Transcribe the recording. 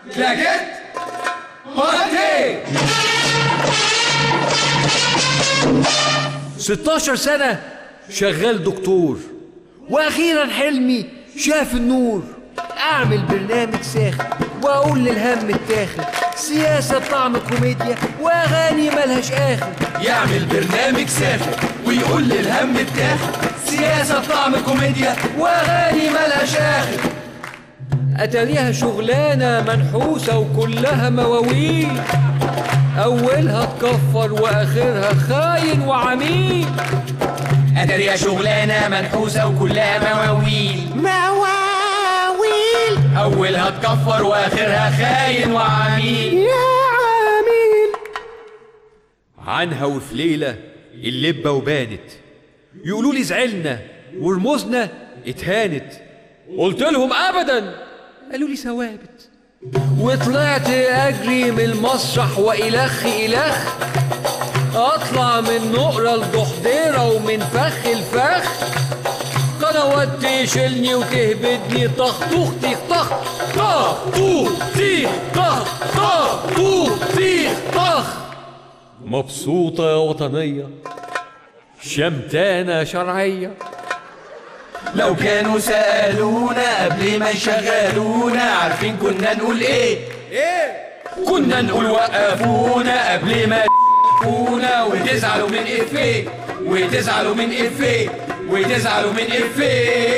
كلاكيت بارتي 16 سنة شغال دكتور وأخيرا حلمي شاف النور أعمل برنامج ساخن وأقول للهم التاخن سياسة طعم كوميديا وأغاني ملهاش آخر يعمل برنامج ساخن ويقول للهم التاخد سياسة طعم كوميديا وأغاني ملهاش آخر أتاريها شغلانة منحوسة وكلها مواويل أولها تكفر وآخرها خاين وعميل أدري شغلانة منحوسة وكلها مواويل مواويل أولها تكفر وآخرها خاين وعميل يا عميل عنها وفي ليلة اللبة وبانت يقولوا لي زعلنا ورموزنا اتهانت قلت لهم أبدا قالوا لي ثوابت وطلعت أجري من المسرح وإلخ إلخ أطلع من نقرة لضحضيرة ومن فخ لفخ قنوات تشيلني وتهبدني طخ طخ تيخ طخ طخ طوخ تيخ طخ طخ طوخ تيخ طخ مبسوطة يا وطنية شمتانة شرعية لو كانوا سألونا قبل ما يشغلونا عارفين كنا نقول ايه ايه كنا نقول وقفونا قبل ما يوقفونا وتزعلوا من افيه وتزعلوا من افيه وتزعلوا من افيه